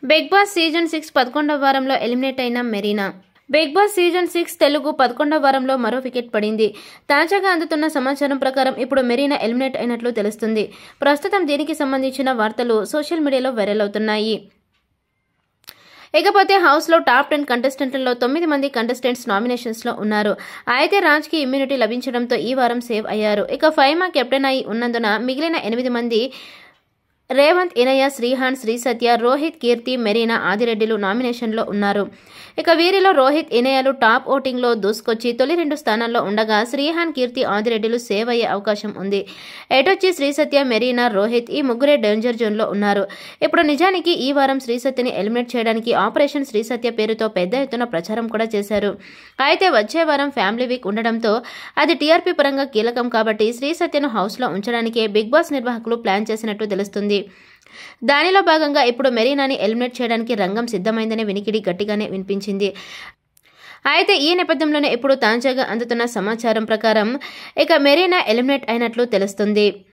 big Boss season six పదకొండవ వారంలో eliminate అయిన Marina Bigg Boss season six Telugu పదకొండవ వారంలో మరో వికెట్ పడింది తాజాగా అందుతున్న సమాచారం ప్రకారం ఇప్పుడు మెరీనా ఎలిమినేట్ అయినట్లు తెలుస్తుంది ప్రస్తుతం దీనికి సంబంధించిన వార్తలు సోషల్ మీడియాలో వైరల్ అవుతున్నాయి ఇకపోతే హౌస్లో టాప్ టెన్ కంటెస్టెంట్లలో తొమ్మిది మంది కంటెస్టెంట్స్ నామినేషన్స్లో ఉన్నారు అయితే రాజ్కి ఇమ్యూనిటీ లభించడంతో ఈ వారం సేవ్ అయ్యారు ఇక ఫైమా కెప్టెన్ అయి ఉన్నందున మిగిలిన ఎనిమిది మంది రేవంత్ ఇనయ శ్రీహాన్ శ్రీ సత్య రోహిత్ కీర్తి మెరీనా ఆదిరెడ్డిలు నామినేషన్లో ఉన్నారు ఇక వీరిలో రోహిత్ ఇనయలు టాప్ ఓటింగ్లో దూసుకొచ్చి తొలి రెండు స్థానాల్లో ఉండగా శ్రీహాన్ కీర్తి ఆదిరెడ్డిలు సేవ్ అయ్యే అవకాశం ఉంది ఎటొచ్చి శ్రీ సత్య మెరీనా రోహిత్ ఈ ముగ్గురే డేంజర్ జోన్లో ఉన్నారు ఇప్పుడు నిజానికి ఈ వారం శ్రీ సత్యని ఎలిమినేట్ చేయడానికి ఆపరేషన్ శ్రీ సత్య పేరుతో పెద్ద ఎత్తున ప్రచారం కూడా చేశారు అయితే వచ్చే వారం ఫ్యామిలీ వీక్ ఉండడంతో అది టీఆర్పీ పరంగా కీలకం కాబట్టి శ్రీ సత్యను హౌస్లో ఉంచడానికే బిగ్ బాస్ నిర్వాహకులు ప్లాన్ చేసినట్టు తెలుస్తుంది దానిలో భాగంగా ఇప్పుడు మెరీనాని ఎలిమినేట్ చేయడానికి రంగం సిద్ధమైందనే వినికిడి గట్టిగానే వినిపించింది అయితే ఈ నేపథ్యంలోనే ఇప్పుడు తాజాగా అందుతున్న సమాచారం ప్రకారం ఇక మెరీనా ఎలిమినేట్ అయినట్లు తెలుస్తుంది